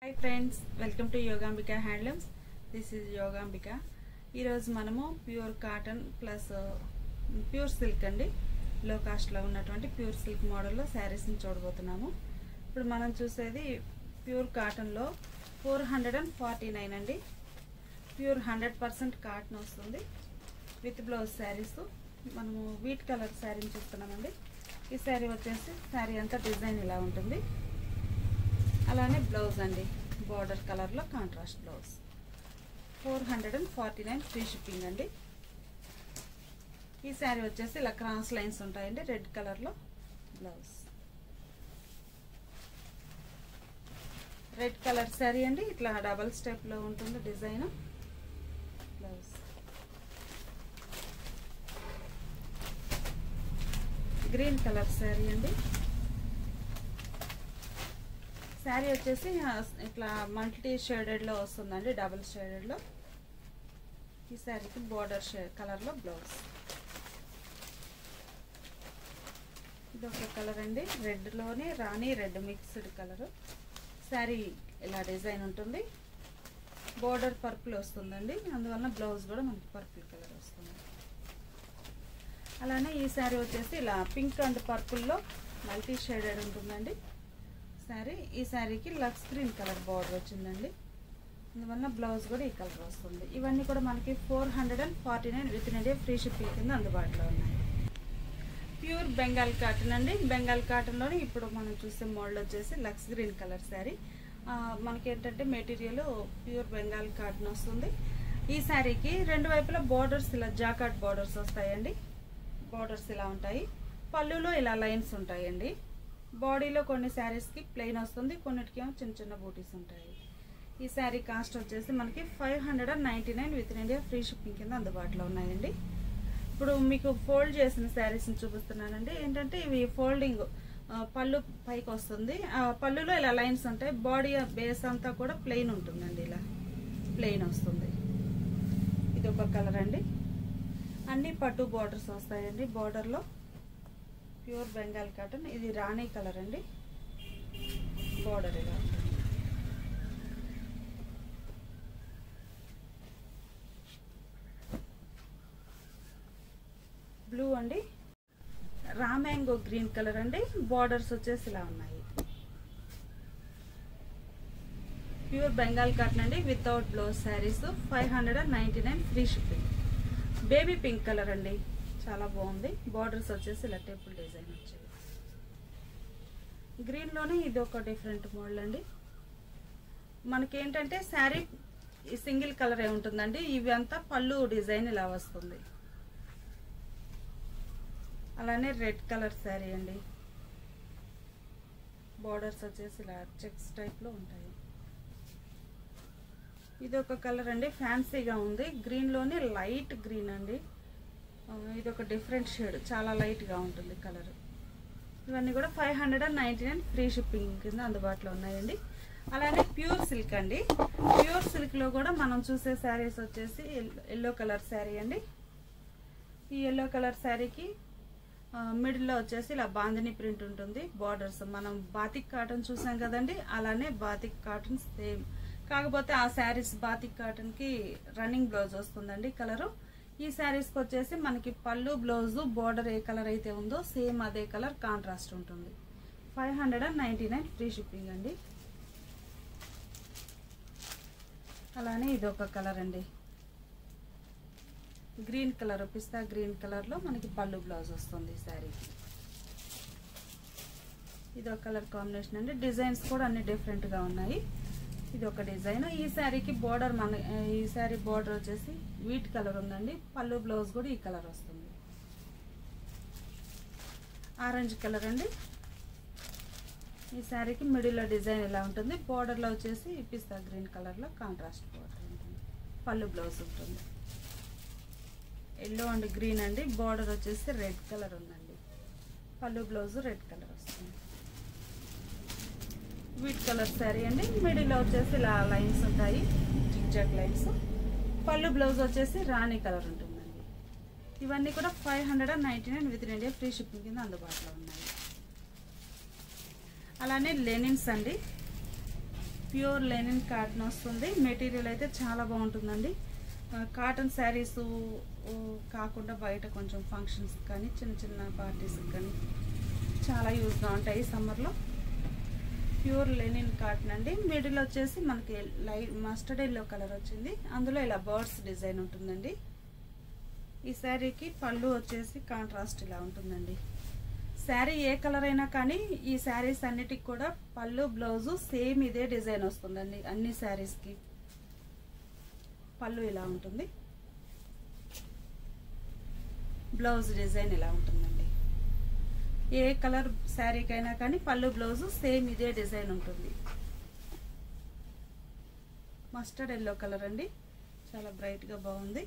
hi friends welcome to Yogambika handlooms this is Yogambika ఈరోజు మనము pure cotton plus pure silk అండి లో కాస్ట్లో ఉన్నటువంటి ప్యూర్ సిల్క్ మోడల్లో శారీస్ని చూడబోతున్నాము ఇప్పుడు మనం చూసేది ప్యూర్ కాటన్లో four hundred and forty nine అండి ప్యూర్ హండ్రెడ్ పర్సెంట్ కాటన్ వస్తుంది విత్ బ్లౌజ్ శారీస్ మనము వీట్ కలర్ శారీని చూస్తున్నామండి ఈ శారీ వచ్చేసి శారీ అంతా డిజైన్ ఇలా ఉంటుంది అలానే బ్లౌజ్ అండి బార్డర్ కలర్లో contrast blouse four hundred and forty nine free shipping అండి ఈ శారీ వచ్చేసి ఇలా క్రాస్ లైన్స్ ఉంటాయండి రెడ్ కలర్లో బ్లౌజ్ రెడ్ కలర్ శారీ అండి ఇట్లా డబల్ స్టెప్లో ఉంటుంది design blouse green colour sari అండి శారీ వచ్చేసి ఇట్లా మల్టీ షేడెడ్లో వస్తుందండి డబుల్ షేడెడ్లో ఈ శారీకి బార్డర్ షే కలర్లో బ్లౌజ్ ఇది ఒక కలర్ అండి రెడ్లోనే రాణి రెడ్ మిక్స్డ్ కలర్ శారీ ఇలా డిజైన్ ఉంటుంది బోర్డర్ పర్పుల్ వస్తుందండి అందువలన బ్లౌజ్ కూడా మనకి పర్పుల్ కలర్ వస్తుంది అలానే ఈ శారీ వచ్చేసి ఇలా పింక్ అండ్ పర్పుల్లో మల్టీ షేడెడ్ ఉంటుందండి శారీ ఈ శారీకి లక్స్ గ్రీన్ కలర్ బార్డర్ వచ్చిందండి అందువల్ల బ్లౌజ్ కూడా ఈ కలర్ వస్తుంది ఇవన్నీ కూడా మనకి four hundred and forty nine with in India free shipping కింద అందుబాటులో ఉన్నాయి ప్యూర్ బెంగాల్ కాటన్ అండి బెంగాల్ కాటన్లోనే ఇప్పుడు మనం చూసే మోడల్ వచ్చేసి లక్స్ గ్రీన్ కలర్ శారీ మనకి ఏంటంటే మెటీరియల్ ప్యూర్ బెంగాల్ కాటన్ వస్తుంది ఈ శారీకి రెండు వైపులా బార్డర్స్ ఇలా జాకాట్ బార్డర్స్ వస్తాయండి బార్డర్స్ ఇలా ఉంటాయి పళ్ళులో ఇలా లైన్స్ ఉంటాయండి బాడీలో కొన్ని శారీస్కి ప్లెయిన్ వస్తుంది కొన్నిటికి ఏమో చిన్న చిన్న బూటీస్ ఉంటాయి ఈ శారీ కాస్ట్ వచ్చేసి మనకి five hundred and ninety nine with in India free shipping కింద అందుబాటులో ఉన్నాయండి ఇప్పుడు మీకు ఫోల్డ్ చేసిన శారీస్ని చూపిస్తున్నానండి ఏంటంటే ఇవి ఫోల్డింగ్ పళ్ళు పైకి వస్తుంది పళ్ళులో ఇలా లైన్స్ ఉంటాయి బాడీ బేస్ అంతా కూడా ప్లెయిన్ ఉంటుందండి ఇలా ప్లెయిన్ వస్తుంది ఇది ఒక కలర్ అండి అన్ని పట్టు బార్డర్స్ వస్తాయండి బార్డర్లో ప్యూర్ బెంగాల్ కాటన్ ఇది రాణి కలర్ అండి బార్డర్ ఇలా బ్లూ అండి రామ్యాంగో గ్రీన్ కలర్ అండి బార్డర్స్ వచ్చేసి ఇలా ఉన్నాయి ప్యూర్ బెంగాల్ కాటన్ అండి without blouse saris five hundred and ninety nine free shipping baby pink colour అండి చాలా బాగుంది బార్డర్స్ వచ్చేసి ఇలా టేపుల్ డిజైన్ వచ్చేది గ్రీన్లోనే ఇది ఒక డిఫరెంట్ మోడల్ అండి మనకేంటంటే శారీ సింగిల్ కలర్ ఏ ఉంటుందండి ఇవి అంతా పళ్ళు డిజైన్ ఇలా వస్తుంది అలానే రెడ్ కలర్ శారీ అండి బార్డర్స్ వచ్చేసి ఇలా చెక్స్ టైప్లో ఉంటాయి ఇది ఒక కలర్ అండి ఫ్యాన్సీగా ఉంది గ్రీన్లోనే లైట్ గ్రీన్ అండి ఇది ఒక డిఫరెంట్ షేడ్ చాలా లైట్గా ఉంటుంది కలర్ ఇవన్నీ కూడా five hundred and ninety nine free shipping కింద అందుబాటులో ఉన్నాయండి అలానే ప్యూర్ సిల్క్ అండి ప్యూర్ సిల్క్లో కూడా మనం చూసే శారీస్ వచ్చేసి ఎల్లో కలర్ శారీ అండి ఈ ఎల్లో కలర్ శారీకి మిడిల్లో వచ్చేసి ఇలా బాందిని ప్రింట్ ఉంటుంది బార్డర్స్ మనం బాతిక్ కాటన్ చూసాం కదండి అలానే బాతిక్ కాటన్ సేమ్ కాకపోతే ఆ శారీస్ బాతిక్ కాటన్కి రన్నింగ్ బ్లౌజ్ వస్తుందండి కలరు ఈ శారీస్కి వచ్చేసి మనకి పళ్ళు బ్లౌజు బార్డర్ ఏ కలర్ అయితే ఉందో సేమ్ అదే కలర్ కాంట్రాస్ట్ ఉంటుంది five hundred and ninety nine free shipping అండి అలానే ఇది ఒక కలర్ అండి గ్రీన్ కలర్ పిస్తా గ్రీన్ కలర్లో మనకి పళ్ళు బ్లౌజ్ వస్తుంది ఈ శారీకి ఇది ఒక కలర్ కాంబినేషన్ అండి డిజైన్స్ కూడా అన్ని డిఫరెంట్గా ఉన్నాయి ఇది ఒక డిజైన్ ఈ శారీకి బార్డర్ మన ఈ శారీ బార్డర్ వచ్చేసి వీట్ కలర్ ఉందండి పళ్ళు బ్లౌజ్ కూడా ఈ కలర్ వస్తుంది ఆరెంజ్ కలర్ అండి ఈ శారీకి మిడిల్లో డిజైన్ ఇలా ఉంటుంది బార్డర్లో వచ్చేసి పిస్తా గ్రీన్ కలర్లో కాంట్రాస్ట్ బార్డర్ ఉంటుంది పళ్ళు బ్లౌజ్ ఉంటుంది ఎల్లో అండ్ గ్రీన్ అండి బార్డర్ వచ్చేసి రెడ్ కలర్ ఉందండి పళ్ళు బ్లౌజ్ రెడ్ కలర్ వస్తుంది వీట్ కలర్ శారీ అండి మిడిల్లో వచ్చేసి ఇలా లైన్స్ ఉంటాయి జిగ్జాగ్ లైన్స్ పళ్ళు బ్లౌజ్ వచ్చేసి రాణి కలర్ ఉంటుందండి ఇవన్నీ కూడా five hundred and ninety nine with India free shipping కింద అందుబాటులో ఉన్నాయి అలానే లెనిన్స్ అండి ప్యూర్ లెనిన్ కాటన్ వస్తుంది మెటీరియల్ అయితే చాలా బాగుంటుందండి ఆ, కాటన్ శారీస్ కాకుండా బయట కొంచెం ఫంక్షన్స్ కానీ చిన్న చిన్న పార్టీస్కి కానీ చాలా యూజ్గా ఉంటాయి సమ్మర్లో ప్యూర్ లెనిన్ కాటన్ అండి మిడిల్ వచ్చేసి మనకి లైట్ మస్టర్డ్ ఎల్లో కలర్ వచ్చింది అందులో ఇలా బర్డ్స్ డిజైన్ ఉంటుందండి ఈ శారీకి పళ్ళు వచ్చేసి కాంట్రాస్ట్ ఇలా ఉంటుందండి శారీ ఏ కలర్ అయినా కానీ ఈ శారీస్ అన్నిటికి కూడా పళ్ళు బ్లౌజు సేమ్ ఇదే డిజైన్ వస్తుందండి అన్ని శారీస్కి పళ్ళు ఇలా ఉంటుంది బ్లౌజ్ డిజైన్ ఇలా ఉంటుందండి ఏ కలర్ శారీకైనా కానీ పళ్ళు బ్లౌజు సేమ్ ఇదే డిజైన్ ఉంటుంది మస్టర్డ్ ఎల్లో కలర్ అండి చాలా బ్రైట్గా బాగుంది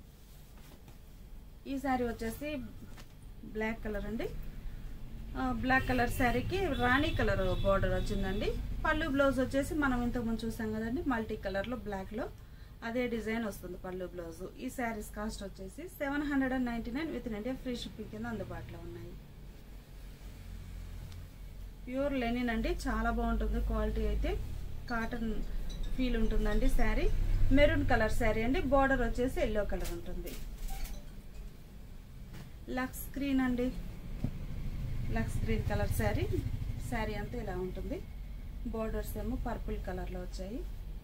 ఈ శారీ వచ్చేసి బ్లాక్ కలర్ అండి ఆ, బ్లాక్ కలర్ శారీకి రాణి కలర్ బార్డర్ వచ్చిందండి పళ్ళు బ్లౌజ్ వచ్చేసి మనం ఇంతకుముందు చూసాం కదండి మల్టీ కలర్లో బ్లాక్లో అదే డిజైన్ వస్తుంది పళ్ళు బ్లౌజ్ ఈ శారీస్ కాస్ట్ వచ్చేసి seven hundred and ninety nine with India free shipping కింద అందుబాటులో ఉన్నాయి ప్యూర్ లెనిన్ అండి చాలా బాగుంటుంది క్వాలిటీ అయితే కాటన్ ఫీల్ ఉంటుందండి శారీ మెరూన్ కలర్ శారీ అండి బార్డర్ వచ్చేసి ఎల్లో కలర్ ఉంటుంది లక్స్ గ్రీన్ అండి లక్స్ గ్రీన్ కలర్ శారీ శారీ అంతా ఇలా ఉంటుంది బోర్డర్స్ ఏమో పర్పుల్ కలర్లో వచ్చాయి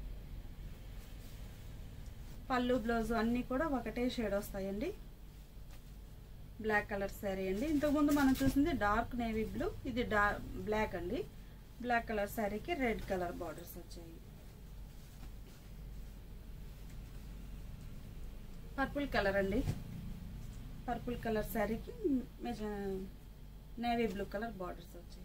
పళ్ళు బ్లౌజ్ అన్నీ కూడా ఒకటే షేడ్ వస్తాయండి బ్లాక్ కలర్ శారీ అండి ఇంతకుముందు మనం చూసింది డార్క్ నేవీ బ్లూ ఇది డా బ్లాక్ అండి బ్లాక్ కలర్ శారీకి రెడ్ కలర్ బార్డర్స్ వచ్చాయి పర్పుల్ కలర్ అండి పర్పుల్ కలర్ శారీకి నేవీ బ్లూ కలర్ బార్డర్స్ వచ్చాయి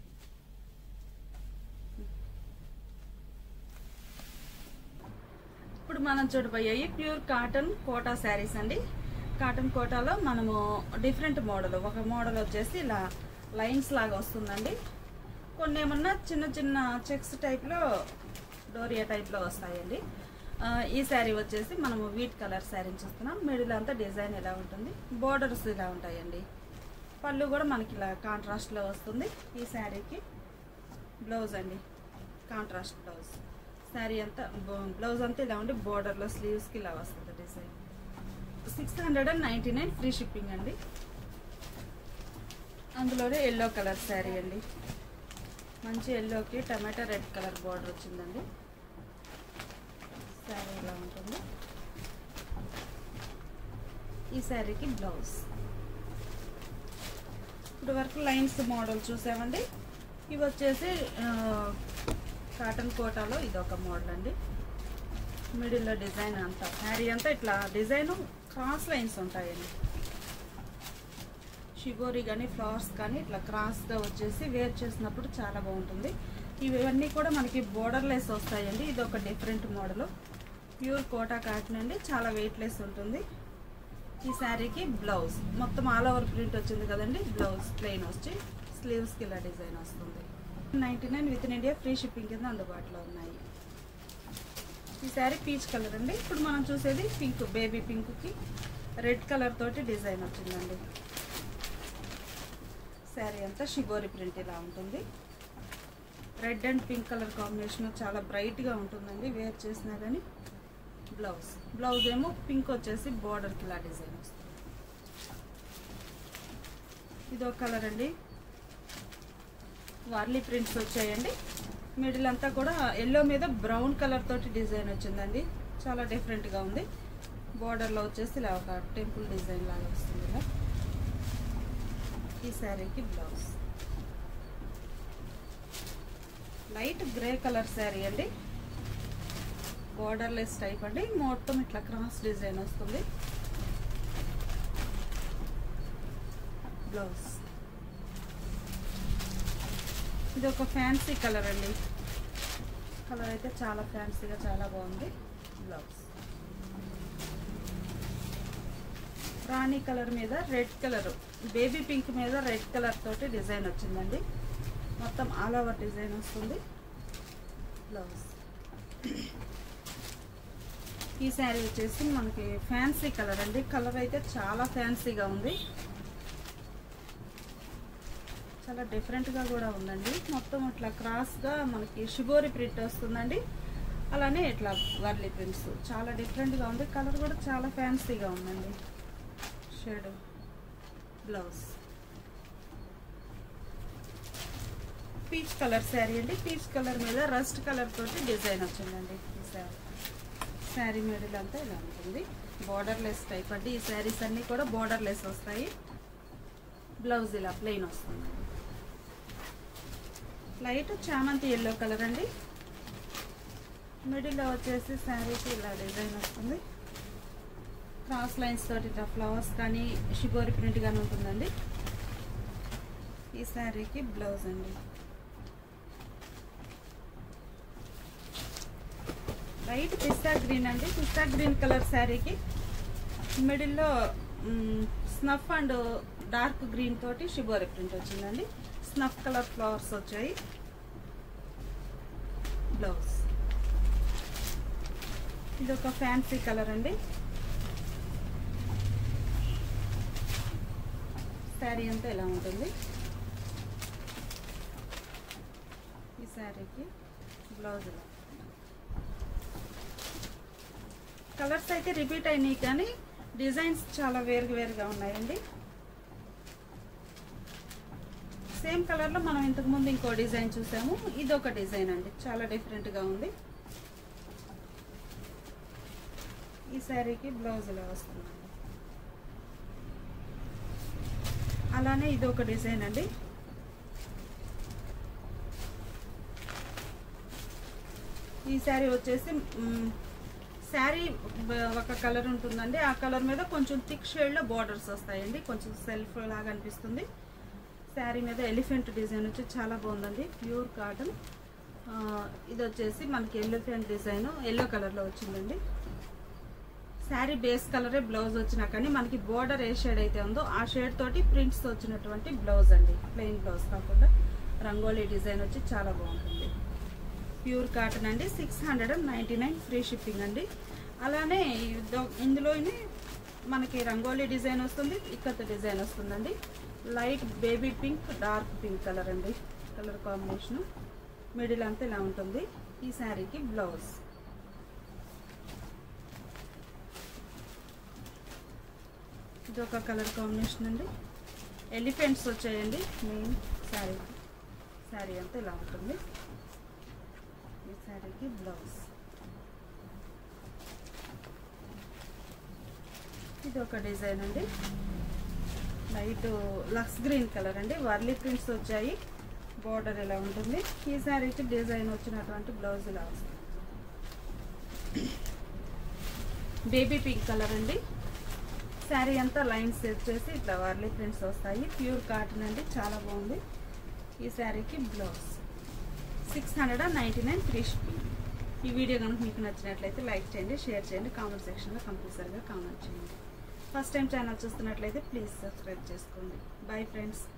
ఇప్పుడు మనం చూడబోయాయి ప్యూర్ కాటన్ కోటా శారీస్ అండి కాటన్ కోటాలో మనము డిఫరెంట్ మోడల్ ఒక మోడల్ వచ్చేసి ఇలా లైన్స్ లాగా వస్తుందండి కొన్ని ఏమన్నా చిన్న చిన్న చెక్స్ టైప్లో డోరియా టైప్లో వస్తాయండి ఆ, ఈ శారీ వచ్చేసి మనము వీట్ కలర్ శారీని చూస్తున్నాం మిడిల్ అంతా డిజైన్ ఇలా ఉంటుంది బోర్డర్స్ ఇలా ఉంటాయండి పళ్ళు కూడా మనకి ఇలా కాంట్రాస్ట్లో వస్తుంది ఈ శారీకి బ్లౌజ్ అండి కాంట్రాస్ట్ బ్లౌజ్ శారీ అంతా బో- బ్లౌజ్ అంతా ఇలా ఉండి బోర్డర్లో స్లీవ్స్కి ఇలా వస్తుంది design six hundred and ninety nine free shipping అండి అందులోనే ఎల్లో కలర్ శారీ అండి మంచి ఎల్లోకి టమాటా రెడ్ కలర్ బార్డర్ వచ్చిందండి శారీ ఇలా ఉంటుంది ఈ శారీకి బ్లౌజ్ ఇప్పుడు వరకు లైన్స్ మోడల్ చూసామండి ఇవి వచ్చేసి ఆ, కాటన్ కోటాలో ఇది ఒక మోడల్ అండి మిడిల్లో డిజైన్ అంతా శారీ అంతా ఇట్లా డిజైన్ క్రాస్ లైన్స్ ఉంటాయండి షిబోరి కానీ ఫ్లవర్స్ కానీ ఇట్లా క్రాస్గా వచ్చేసి వేర్ చేసినప్పుడు చాలా బాగుంటుంది ఇవన్నీ కూడా మనకి బోర్డర్ లెస్ వస్తాయండి ఇది ఒక different model pure Kota cotton అండి చాలా వెయిట్ లెస్ ఉంటుంది ఈ శారీకి బ్లౌజ్ మొత్తం ఆల్ ఓవర్ ప్రింట్ వచ్చింది కదండి బ్లౌజ్ ప్లెయిన్ వచ్చి స్లీవ్స్కి ఇలా డిజైన్ వస్తుంది ninety nine with in India free shipping కింద అందుబాటులో ఉన్నాయి ఈ శారీ పీచ్ కలర్ అండి ఇప్పుడు మనం చూసేది పింక్ బేబీ పింక్కి రెడ్ కలర్ తోటి డిజైన్ వచ్చిందండి శారీ అంతా షిబోరి ప్రింట్ ఇలా ఉంటుంది red and pink colour combination చాలా బ్రైట్గా ఉంటుందండి వేర్ చేసినా కానీ బ్లౌజ్ బ్లౌజ్ ఏమో పింక్ వచ్చేసి బార్డర్కి ఇలా డిజైన్ వస్తుంది ఇది ఒక కలర్ అండి వార్లీ ప్రింట్స్ వచ్చాయండి మిడిల్ అంతా కూడా ఎల్లో మీద బ్రౌన్ కలర్ తోటి డిజైన్ వచ్చిందండి చాలా డిఫరెంట్గా ఉంది బార్డర్లో వచ్చేసి ఇలా ఒక టెంపుల్ డిజైన్ లాగా వస్తుంది ఇలా ఈ శారీకి blouse light grey colour sari అండి బార్డర్లెస్ టైప్ అండి మొత్తం ఇట్లా క్రాస్ డిజైన్ వస్తుంది బ్లౌజ్ ఇది ఒక ఫ్యాన్సీ కలర్ అండి కలర్ అయితే చాలా ఫ్యాన్సీగా చాలా బాగుంది బ్లౌజ్ రాణి కలర్ మీద రెడ్ కలర్ బేబీ పింక్ మీద రెడ్ కలర్ తోటి డిజైన్ వచ్చిందండి మొత్తం ఆల్ ఓవర్ డిజైన్ వస్తుంది బ్లౌజ్ ఈ శారీ వచ్చేసి మనకి ఫ్యాన్సీ కలర్ అండి కలర్ అయితే చాలా ఫ్యాన్సీగా ఉంది చాలా డిఫరెంట్గా కూడా ఉందండి మొత్తం ఇట్లా క్రాస్గా మనకి షిబోరి ప్రింట్ వస్తుందండి అలానే ఇట్లా వర్లీ ప్రింట్స్ చాలా డిఫరెంట్గా ఉంది కలర్ కూడా చాలా ఫ్యాన్సీగా ఉందండి shade blouse peach colour sari అండి పీచ్ కలర్ మీద రస్ట్ కలర్ తోటి డిజైన్ వచ్చిందండి ఈ శారీ శారీ మిడిల్ అంతా ఇలా ఉంటుంది బార్డర్లెస్ టైప్ అండి ఈ శారీస్ అన్నీ కూడా బార్డర్లెస్ వస్తాయి బ్లౌజ్ ఇలా ప్లెయిన్ వస్తుంది లైట్ చామంతి ఎల్లో కలర్ అండి మిడిల్లో వచ్చేసి శారీకి ఇలా డిజైన్ వస్తుంది క్రాస్ లైన్స్ తోటి ఇట్లా ఫ్లవర్స్ కానీ షిబోరి ప్రింట్ కానీ ఉంటుందండి ఈ శారీకి బ్లౌజ్ అండి లైట్ పిస్తా గ్రీన్ అండి పిస్తా గ్రీన్ కలర్ శారీకి మిడిల్లో స్నఫ్ అండ్ డార్క్ గ్రీన్ తోటి షిబోరి ప్రింట్ వచ్చిందండి స్నఫ్ కలర్ ఫ్లవర్స్ వచ్చాయి బ్లౌజ్ ఇది ఒక ఫ్యాన్సీ కలర్ అండి శారీ అంతా ఇలా ఉంటుంది ఈ శారీకి బ్లౌజ్ ఇలా కలర్స్ అయితే రిపీట్ అయినాయి కానీ డిజైన్స్ చాలా వేరు వేరుగా ఉన్నాయండి సేమ్ కలర్లో మనం ఇంతకు ముందు ఇంకో డిజైన్ చూసాము ఇది ఒక డిజైన్ అండి చాలా డిఫరెంట్గా ఉంది ఈ శారీకి బ్లౌజ్ ఇలా వస్తుందండి అలానే ఇది ఒక డిజైన్ అండి ఈ శారీ వచ్చేసి మ్, శారీ బ- ఒక కలర్ ఉంటుందండి ఆ కలర్ మీద కొంచెం థిక్ షేడ్లో బార్డర్స్ వస్తాయండి కొంచెం సెల్ఫ్ లాగా అనిపిస్తుంది శారీ మీద ఎలిఫెంట్ డిజైన్ వచ్చి చాలా బాగుందండి ప్యూర్ కాటన్ ఆ, ఇది వచ్చేసి మనకి ఎలిఫెంట్ డిజైన్ ఎల్లో కలర్లో వచ్చిందండి శారీ బేస్ కలరే బ్లౌజ్ వచ్చినా కానీ మనకి బోర్డర్ ఏ షేడ్ అయితే ఉందో ఆ షేడ్ తోటి ప్రింట్స్ వచ్చినటువంటి బ్లౌజ్ అండి ప్లెయిన్ బ్లౌజ్ కాకుండా రంగోలీ డిజైన్ వచ్చి చాలా బాగుంటుంది ప్యూర్ కాటన్ అండి six hundred and ninety nine free shipping అండి అలానే ఇదో- ఇందులోనే మనకి రంగోలీ డిజైన్ వస్తుంది ఇక్కత డిజైన్ వస్తుందండి light baby pink dark pink colour అండి కలర్ కాంబినేషన్ మిడిల్ అంతా ఇలా ఉంటుంది ఈ శారీకి బ్లౌజ్ ఇది ఒక కలర్ కాంబినేషన్ అండి ఎలిఫెంట్స్ వచ్చాయండి మెయిన్ శారీ శారీ అంతా ఇలా ఉంటుంది ఈ శారీకి బ్లౌజ్ ఇది ఒక డిజైన్ అండి లైట్ లక్స్ గ్రీన్ కలర్ అండి వర్లీ ప్రింట్స్ వచ్చాయి బార్డర్ ఇలా ఉంటుంది ఈ శారీకి డిజైన్ వచ్చినటువంటి బ్లౌజ్ ఇలా వస్తుంది బేబీ పింక్ కలర్ అండి శారీ అంతా లైన్స్ వచ్చేసి ఇట్లా వర్లీ ప్రింట్స్ వస్తాయి ప్యూర్ కాటన్ అండి చాలా బాగుంది ఈ శారీకి blouse six hundred and ninety nine free shipping ఈ వీడియో కనుక మీకు నచ్చినట్లయితే లైక్ చేయండి షేర్ చేయండి కామెంట్ సెక్షన్లో కంపల్సరీగా కామెంట్ చేయండి ఫస్ట్ టైం ఛానల్ చూస్తున్నట్లయితే ప్లీజ్ సబ్స్క్రైబ్ చేసుకోండి బై ఫ్రెండ్స్